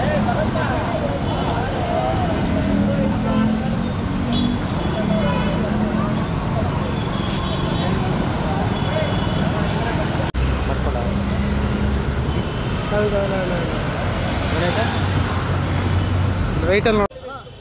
ರೈಟಲ್ಲಿ ನೋಡಿ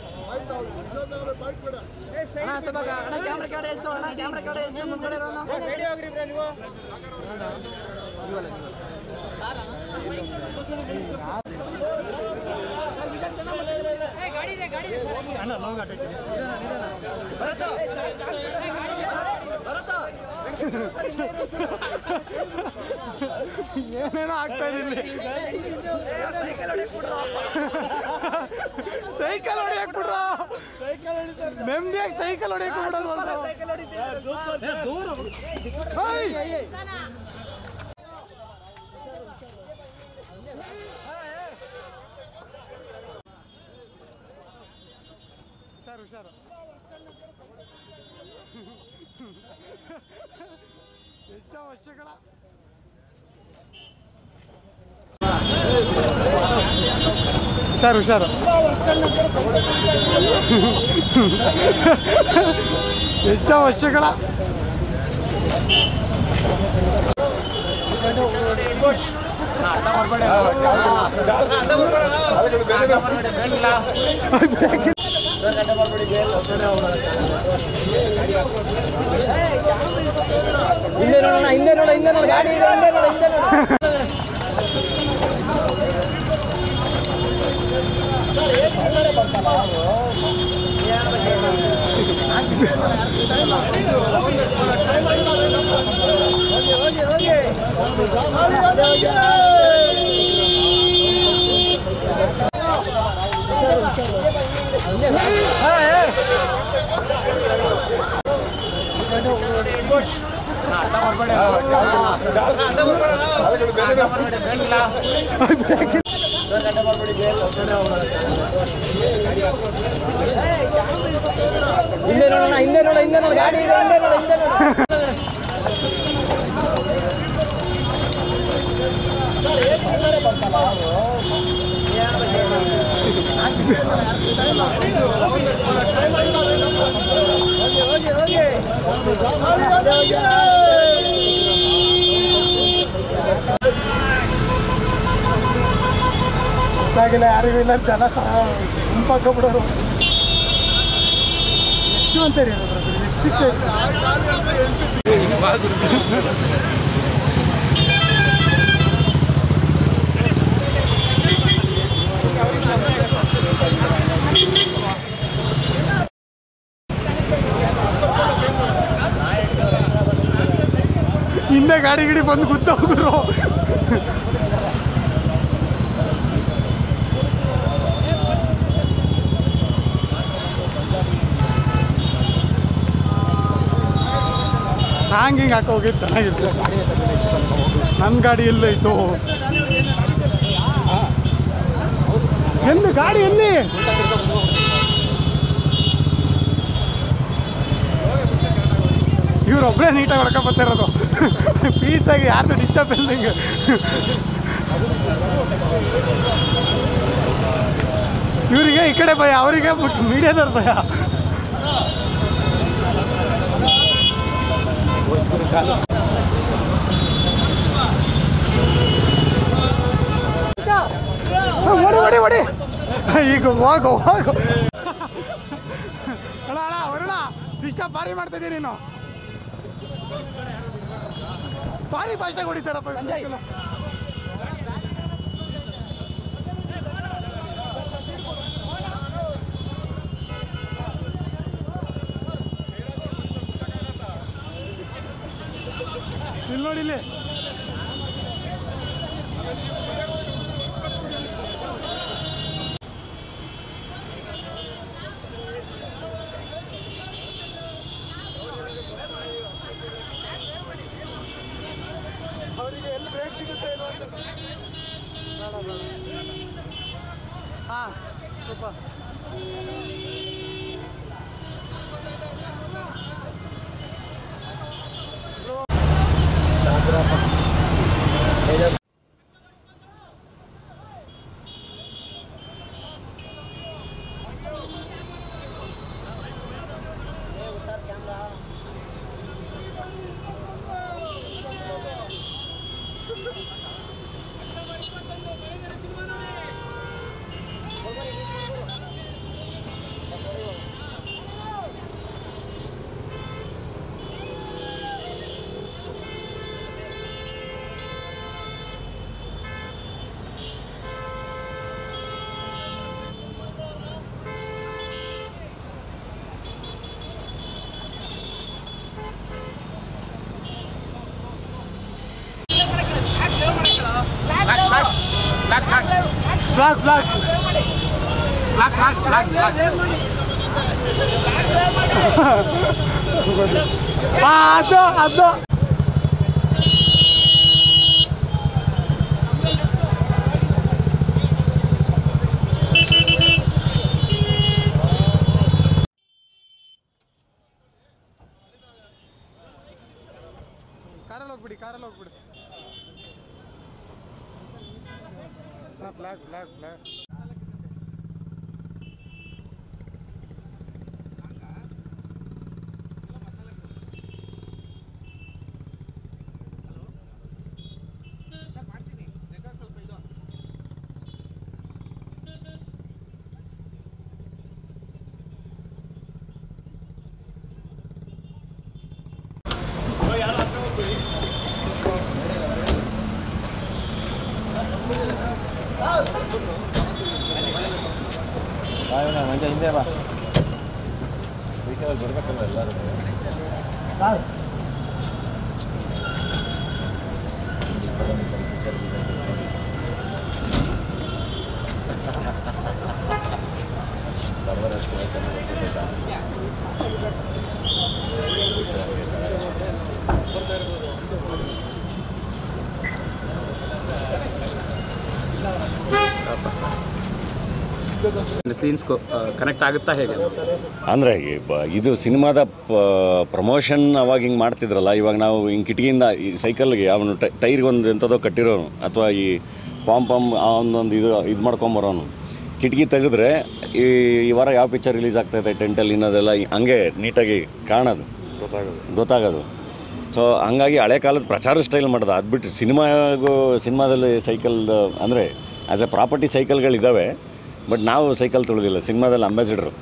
ಏನೇನೋ ಆಗ್ತಾ ಇದೆ ಇಲ್ಲಿ ಸೈಕಲ್ ಹೊಡಿಯಕ್ ಬಿಡ್ರ ನೆಮ್ಮದಿಯಾಗಿ ಸೈಕಲ್ ಹೊಡಿಯಕ್ ಬಿಡೋದು ಸರ್ ಹುಷಾರು ಎಷ್ಟೋ ವರ್ಷಗಳ ಸರ್ ಹುಷಾರು ಎಷ್ಟೋ ವರ್ಷಗಳ ಹಿಂದೆ ನೋಡೋಣ ಹಿಂದೆ ನೋಡ ಹಿಂದೆ ನೋಡ ಗಾಡಿ ಇದೆ ಹಿಂದೆ ನೋಡ ಹಿಂದೆ ನೋಡ ಹಿಂದೆ ನೋಡೋಣ ಹಿಂದೆ ನೋಡ ಹಿಂದೆ ನೋಡ ಗಾಡಿ ಇದೆ ಹಿಂದೆ ನೋಡ ಹಿಂದೆ ನೋಡ ಗೊತ್ತಾಗಿಲ್ಲ ಯಾರಿಗೂ ಇಲ್ಲ ಜನ ಸಹ ಗುಂಪಾಕೊಂಡ್ಬಿಡೋರು ಎಷ್ಟು ಅಂತೀರಿ ಎಷ್ಟು ಹಿಂದೆ ಗಾಡಿ ಗಿಡಿ ಬಂದು ಗುದ್ದೋಗ್ರು ಹ್ಯಾಂಗ್ ಹಿಂಗೆ ಹಾಕೋ ಹೋಗಿದ್ದು ಚೆನ್ನಾಗಿತ್ತು ನನ್ನ ಗಾಡಿ ಎಲ್ಲೈತು ಎಲ್ಲಿ ಗಾಡಿ ಎಲ್ಲಿ ಇವ್ರೊಬ್ಬರೇ ನೀಟಾಗಿ ಹೊಡ್ಕೊಂಡ್ ಬರ್ತಿರೋದು ಪೀಸಾಗಿ ಯಾರ್ದು ಡಿಸ್ಟರ್ಬ್ ಇಲ್ದಂಗೆ ಇವರಿಗೆ ಈ ಕಡೆ ಭಯ ಅವರಿಗೆ ಮೀಡಿಯಾದವ್ರ ಭಯ ಓಡಿ ಓಡಿ ಓಡಿ ಈಗ ಹೋಗು ಹೋಗು ಅಣ್ಣ ಅಣ್ಣ ವರುಣ ಡಿಸ್ಟರ್ಬ್ ಭಾರಿ ಮಾಡ್ತಾ ಇದೀಯ ನೀನು ಭಾರಿ ಭಾಷೆ ಹೊಡಿತಾರಪ್ಪ ಇವ್ರು. ಇಲ್ಲಿ ನೋಡಿ ಇಲ್ಲಿ ಅವರಿಗೆ ಎಲ್ಲಿ ಬ್ರೇಕ್ ಸಿಗುತ್ತೆ ಏನೋ ಅಂತ ಬೇಡ ಬೇಡ ಹಾಂ ಸ್ವಲ್ಪ ಫ್ಲಾಗ್ ಫ್ಲಾಗ್ ಆ, ಅದು ಅದು ಕಾರಲ್ಲಿ ಹೋಗ್ಬಿಡಿ ಕಾರಲ್ಲಿ ಹೋಗ್ಬಿಡಿ flag flag flag scenes connect ಆಗುತ್ತಾ ಹೇಗೆ ಅಂದರೆ ಇದು ಸಿನಿಮಾದ ಪ್ರಮೋಷನ್ ಅವಾಗ ಹಿಂಗೆ ಮಾಡ್ತಿದ್ರಲ್ಲ ಇವಾಗ ನಾವು ಹಿಂಗೆ ಕಿಟಕಿಯಿಂದ ಈ ಸೈಕಲ್ಗೆ ಅವನು ಟೈರ್ಗೆ ಒಂದು ಎಂಥದೋ ಕಟ್ಟಿರೋನು ಅಥವಾ ಈ ಪಾಮ್ ಪಾಮ್ ಅವನೊಂದು ಇದು ಇದು ಮಾಡ್ಕೊಂಬರೋನು ಕಿಟಕಿ ತೆಗೆದ್ರೆ ಈ ಈ ವಾರ ಯಾವ ಪಿಕ್ಚರ್ ರಿಲೀಸ್ ಆಗ್ತಾಯಿದೆ ಟೆಂಟಲ್ಲಿ ಇನ್ನೋದೆಲ್ಲ ಈ- ಹಂಗೆ ನೀಟಾಗಿ ಕಾಣೋದು ಗೊತ್ತಾಗೋದು ಗೊತ್ತಾಗೋದು ಸೊ ಹಂಗಾಗಿ ಹಳೆ ಕಾಲದ ಪ್ರಚಾರ ಸ್ಟೈಲ್ ಮಾಡೋದು ಅದು ಬಿಟ್ಟು ಸಿನಿಮಾಗೂ ಸಿನಿಮಾದಲ್ಲಿ ಸೈಕಲ್ ಅಂದರೆ ಆ್ಯಸ್ ಎ ಪ್ರಾಪರ್ಟಿ ಸೈಕಲ್ಗಳಿದ್ದಾವೆ ಬಟ್ ನಾವು ಸೈಕಲ್ ತುಳಿದಿಲ್ಲ ಸಿನಿಮಾದಲ್ಲಿ ಅಂಬಾಸಿಡರು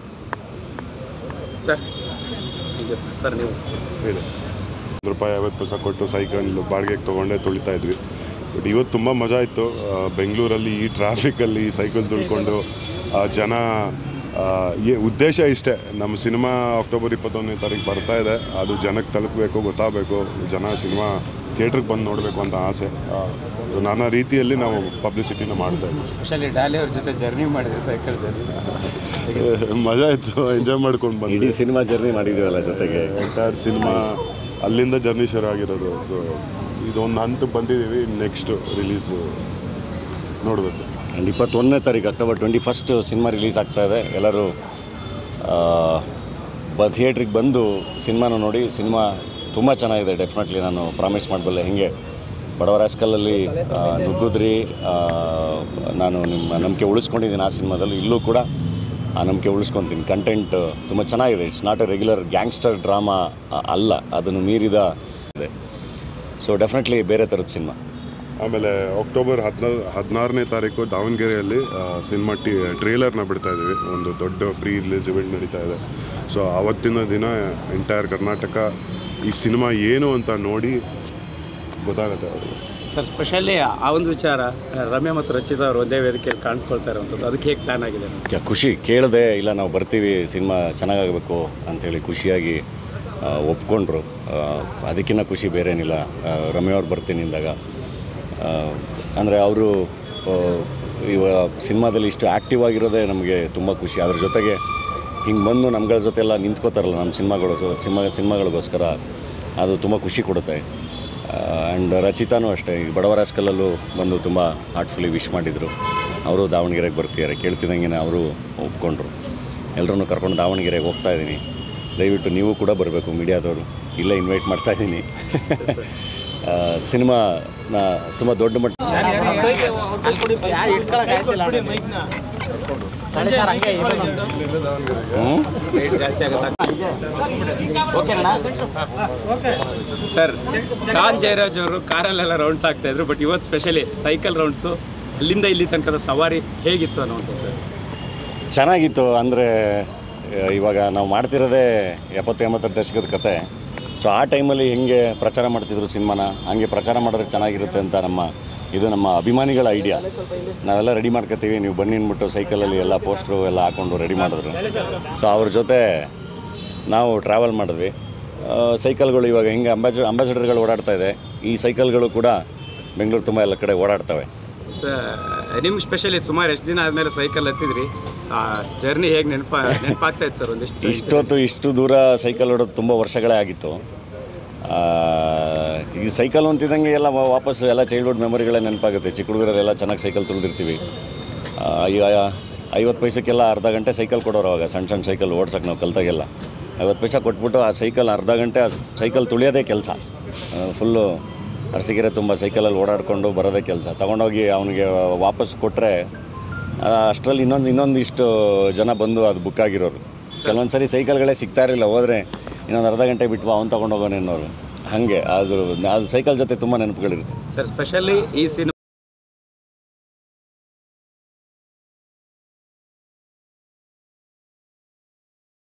ಸರ್ ಈಗ ಸರ್ ನೀವು ಇದೆ ಒಂದು ರೂಪಾಯಿ ಐವತ್ತು ಪೈಸೆ ಕೊಟ್ಟು ಸೈಕಲ್ ಬಾಡಿಗೆಗೆ ತೊಗೊಂಡೆ ತುಳಿತಾ ಇದ್ವಿ ಬಟ್ ಇವತ್ತು ತುಂಬ ಮಜಾ ಇತ್ತು ಆ, ಬೆಂಗಳೂರಲ್ಲಿ ಈ ಟ್ರಾಫಿಕಲ್ಲಿ ಸೈಕಲ್ ತುಳ್ಕೊಂಡು ಆ, ಜನ ಆ, ಏ ಉದ್ದೇಶ ಇಷ್ಟೇ ನಮ್ಮ ಸಿನಿಮಾ ಅಕ್ಟೋಬರ್ ಇಪ್ಪತ್ತೊಂದನೇ ತಾರೀಕು ಬರ್ತಾ ಇದೆ ಅದು ಜನಕ್ಕೆ ತಲುಪಬೇಕು ಗೊತ್ತಾಗಬೇಕು ಜನ ಸಿನಿಮಾ ಥಿಯೇಟ್ರಿಗೆ ಬಂದು ನೋಡಬೇಕು ಅಂತ ಆಸೆ ಸೊ ನಾನಾ ರೀತಿಯಲ್ಲಿ ನಾವು ಪಬ್ಲಿಸಿಟಿನ ಮಾಡ್ತಾ ಇದ್ವಿ ಸ್ಪೆಷಲಿ ಡಾಲಿ ಅವ್ರ ಜೊತೆ ಜರ್ನಿ ಮಾಡಿದೆ ಸೈಕಲ್ ಜರ್ನಿ ಮಜಾ ಇತ್ತು ಎಂಜಾಯ್ ಮಾಡ್ಕೊಂಡು ಬಂದ್ವಿ ಇಡೀ ಸಿನಿಮಾ ಜರ್ನಿ ಮಾಡಿದ್ದೀವಲ್ಲ ಜೊತೆಗೆ ಎಂಟೈರ್ ಸಿನಿಮಾ ಅಲ್ಲಿಂದ ಜರ್ನಿ ಶುರು ಆಗಿರೋದು ಸೊ ಇದೊಂದು ಹಂತಕ್ಕೆ ಬಂದಿದ್ದೀವಿ ನೆಕ್ಸ್ಟ್ ರಿಲೀಸು ನೋಡಬೇಕು ಆ್ಯಂಡ್ ಇಪ್ಪತ್ತೊಂದನೇ ತಾರೀಕು October twenty first cinema release ಆಗ್ತಾ ಇದೆ ಎಲ್ಲರೂ ಆ, ಬ ಥಿಯೇಟ್ರಿಗೆ ಬಂದು ಸಿನಿಮಾನ ನೋಡಿ ಸಿನಿಮಾ ತುಂಬ ಚೆನ್ನಾಗಿದೆ ಡೆಫಿನೆಟ್ಲಿ ನಾನು ಪ್ರಾಮಿಸ್ ಮಾಡಬಲ್ಲೆ ಹೇಗೆ ಬಡವರ ಹಾಸ್ಕಲಲ್ಲಿ ನುಗ್ಗಿದ್ರಿ ಆ, ನಾನು ನಿಮ್ಮ ನಂಬಿಕೆ ಉಳಿಸ್ಕೊಂಡಿದ್ದೀನಿ ಆ ಸಿನಿಮಾದಲ್ಲಿ ಇಲ್ಲೂ ಕೂಡ ಆ ನಂಬಿಕೆ ಉಳಿಸ್ಕೊತೀನಿ ಕಂಟೆಂಟ್ ತುಂಬ ಚೆನ್ನಾಗಿದೆ it's not a regular gangster drama ಅಲ್ಲ ಅದನ್ನು ಮೀರಿದ ಇದೆ ಸೊ ಡೆಫಿನೆಟ್ಲಿ ಬೇರೆ ಥರದ ಸಿನಿಮಾ ಆಮೇಲೆ ಅಕ್ಟೋಬರ್ ಹದಿನಾ ಹದಿನಾರನೇ ತಾರೀಕು ದಾವಣಗೆರೆಯಲ್ಲಿ ಸಿನಿಮಾ ಟಿ ಟ್ರೇಲರ್ನ ಬಿಡ್ತಾ ಇದ್ದೀವಿ ಒಂದು ದೊಡ್ಡ ಪ್ರೀ ರಿಲೀಸ್ ಇವೆಂಟ್ ನಡೀತಾ ಇದೆ ಸೊ ಆವತ್ತಿನ ದಿನ ಎಂಟೈರ್ ಕರ್ನಾಟಕ ಈ ಸಿನಿಮಾ ಏನು ಅಂತ ನೋಡಿ ಗೊತ್ತಾಗುತ್ತೆ ಅವ್ರಿಗೆ ಸರ್ ಸ್ಪೆಷಲಿ ಆ ಒಂದು ವಿಚಾರ ರಮ್ಯಾ ಮತ್ತು ರಚಿತಾ ಅವರು ಒಂದೇ ವೇದಿಕೆಯಲ್ಲಿ ಕಾಣಿಸ್ಕೊಳ್ತಾ ಇರುವಂಥದ್ದು ಅದಕ್ಕೆ ಹೇಗೆ ಪ್ಲಾನ್ ಆಗಿದೆ ಯಾ, ಖುಷಿ ಕೇಳಿದೆ ಇಲ್ಲ ನಾವು ಬರ್ತೀವಿ ಸಿನಿಮಾ ಚೆನ್ನಾಗಾಗಬೇಕು ಅಂಥೇಳಿ ಖುಷಿಯಾಗಿ ಆ, ಒಪ್ಕೊಂಡ್ರು ಅದಕ್ಕಿಂತ ಖುಷಿ ಬೇರೇನಿಲ್ಲ ಆ, ರಮ್ಯ ಅವ್ರು ಬರ್ತೀನಿ ಅಂದಾಗ ಅಂದರೆ ಅವರು ಇವ ಸಿನಿಮಾದಲ್ಲಿ ಇಷ್ಟು ಆ್ಯಕ್ಟಿವ್ ಆಗಿರೋದೇ ನಮಗೆ ತುಂಬ ಖುಷಿ ಅದ್ರ ಜೊತೆಗೆ ಹಿಂಗೆ ಬಂದು ನಮ್ಗಳ ಜೊತೆ ಎಲ್ಲ ನಿಂತ್ಕೋತಾರಲ್ಲ ನಮ್ಮ ಸಿನಿಮಾಗಳು ಸೊ ಸಿನಿಮಾ ಸಿನಿಮಾಗಳಿಗೋಸ್ಕರ ಅದು ತುಂಬ ಖುಷಿ ಕೊಡುತ್ತೆ ಆ್ಯಂಡ್ ರಚಿತಾನೂ ಅಷ್ಟೇ ಈ ಬಡವರ ಹಾಸ್ಕಲಲ್ಲೂ ಬಂದು ತುಂಬ ಹಾರ್ಟ್ಫುಲಿ ವಿಶ್ ಮಾಡಿದರು ಅವರು ದಾವಣಗೆರೆಗೆ ಬರ್ತಿದ್ದಾರೆ ಕೇಳ್ತಿದ್ದಂಗೆ ಅವರು ಒಪ್ಕೊಂಡ್ರು ಎಲ್ಲರನ್ನೂ ಕರ್ಕೊಂಡು ದಾವಣಗೆರೆಗೆ ಹೋಗ್ತಾ ಇದ್ದೀನಿ ದಯವಿಟ್ಟು ನೀವು ಕೂಡ ಬರಬೇಕು ಮೀಡಿಯಾದವರು ಇಲ್ಲೇ ಇನ್ವೈಟ್ ಮಾಡ್ತಾ ಇದ್ದೀನಿ ಸಿನಿಮಾನ ತುಂಬ ದೊಡ್ಡ ಮಟ್ಟ ಹ್ಞೂ ಜಾಸ್ತಿ ಆಗುತ್ತೆ ಓಕೆನಾ ಸರ್ ಖಾನ್ ಜಯರಾಜ್ ಅವರು ಕಾರಲ್ಲೆಲ್ಲ ರೌಂಡ್ಸ್ ಆಗ್ತಾ ಇದ್ರು ಬಟ್ ಇವತ್ತು ಸ್ಪೆಷಲಿ ಸೈಕಲ್ ರೌಂಡ್ಸು ಅಲ್ಲಿಂದ ಇಲ್ಲಿ ತನಕದ ಸವಾರಿ ಹೇಗಿತ್ತು ಅನ್ನೋದು ಸರ್ ಚೆನ್ನಾಗಿತ್ತು ಅಂದರೆ ಇವಾಗ ನಾವು ಮಾಡ್ತಿರೋದೇ ಎಪ್ಪತ್ತು ಎಂಬತ್ತರ ದಶಕದ ಕತೆ ಸೊ ಆ ಟೈಮಲ್ಲಿ ಹೆಂಗೆ ಪ್ರಚಾರ ಮಾಡ್ತಿದ್ರು ಸಿನಿಮಾನ ಹಂಗೆ ಪ್ರಚಾರ ಮಾಡಿದ್ರೆ ಚೆನ್ನಾಗಿರುತ್ತೆ ಅಂತ ನಮ್ಮ ಇದು ನಮ್ಮ ಅಭಿಮಾನಿಗಳ ಐಡಿಯಾ ನಾವೆಲ್ಲ ರೆಡಿ ಮಾಡ್ಕೊತೀವಿ ನೀವು ಬನ್ನಿ ಅಂದ್ಬಿಟ್ಟು ಸೈಕಲಲ್ಲಿ ಎಲ್ಲ ಪೋಸ್ಟ್ರು ಎಲ್ಲ ಹಾಕ್ಕೊಂಡು ರೆಡಿ ಮಾಡಿದ್ರು ಸೊ ಅವ್ರ ಜೊತೆ ನಾವು ಟ್ರಾವೆಲ್ ಮಾಡಿದ್ವಿ ಆ, ಸೈಕಲ್ಗಳು ಇವಾಗ ಹಿಂಗೆ ಅಂಬಾಸಿಡರ್ ಅಂಬಾಸಿಡರ್ಗಳು ಓಡಾಡ್ತಾ ಇದೆ ಈ ಸೈಕಲ್ಗಳು ಕೂಡ ಬೆಂಗಳೂರು ತುಂಬ ಎಲ್ಲ ಕಡೆ ಓಡಾಡ್ತವೆ ನಿಮ್ಗೆ ಸ್ಪೆಷಲಿ ಸುಮಾರು ಎಷ್ಟು ದಿನ ಆದಮೇಲೆ ಸೈಕಲ್ ಹತ್ತಿದ್ರಿ ಆ ಜರ್ನಿ ಹೇಗೆ ನೆನಪ ನೆನಪಾಗ್ತಾ ಇತ್ತು ಸರ್ ಒಂದಿಷ್ಟು ಇಷ್ಟೊತ್ತು ಇಷ್ಟು ದೂರ ಸೈಕಲ್ ಹೊಡೋದು ತುಂಬ ವರ್ಷಗಳೇ ಆಗಿತ್ತು ಆ, ಈ ಸೈಕಲ್ ಅಂತಿದ್ದಂಗೆ ಎಲ್ಲ ವಾ- ವಾಪಸ್ ಎಲ್ಲ ಚೈಲ್ಡ್ಹುಡ್ ಮೆಮೊರಿಗಳೇ ನೆನಪಾಗುತ್ತೆ ಚಿಕ್ಕ ಹುಡುಗರೆಲ್ಲ ಚೆನ್ನಾಗಿ ಸೈಕಲ್ ತುಳಿದಿರ್ತೀವಿ ಆ, ಈಗ ಐವತ್ತು ಪೈಸಕ್ಕೆಲ್ಲ ಅರ್ಧ ಗಂಟೆ ಸೈಕಲ್ ಕೊಡೋರು ಅವಾಗ ಸಣ್ಣ ಸಣ್ಣ ಸೈಕಲ್ ಓಡ್ಸೋಕೆ ನಾವು ಕಲ್ತಾಗೆಲ್ಲ ಐವತ್ತು ಪೈಸೆ ಕೊಟ್ಬಿಟ್ಟು ಆ ಸೈಕಲ್ ಅರ್ಧ ಗಂಟೆ ಆ ಸೈಕಲ್ ತುಳಿಯೋದೇ ಕೆಲಸ ಫುಲ್ಲು ಅರಸಿಗೆರೆ ತುಂಬ ಸೈಕಲಲ್ಲಿ ಓಡಾಡಿಕೊಂಡು ಬರೋದೇ ಕೆಲಸ ತೊಗೊಂಡೋಗಿ ಅವನಿಗೆ ವಾಪಸ್ ಕೊಟ್ಟರೆ ಅಷ್ಟರಲ್ಲಿ ಇನ್ನೊಂದು ಇನ್ನೊಂದಿಷ್ಟು ಜನ ಬಂದು ಅದು ಬುಕ್ ಆಗಿರೋರು ಕೆಲವೊಂದು ಸರಿ ಸೈಕಲ್ಗಳೇ ಸಿಗ್ತಾ ಇರಲಿಲ್ಲ ಹೋದರೆ ಇನ್ನೊಂದು ಅರ್ಧ ಗಂಟೆ ಬಿಟ್ಟು ಅವ್ನು ತೊಗೊಂಡೋಗೋನೇನೋರು ಹಾಗೆ ಅದು ಅದು ಸೈಕಲ್ ಜೊತೆ ತುಂಬ ನೆನಪುಗಳಿರುತ್ತೆ ಸರ್ ಸ್ಪೆಷಲಿ ಈ ಸಿನಿಮಾ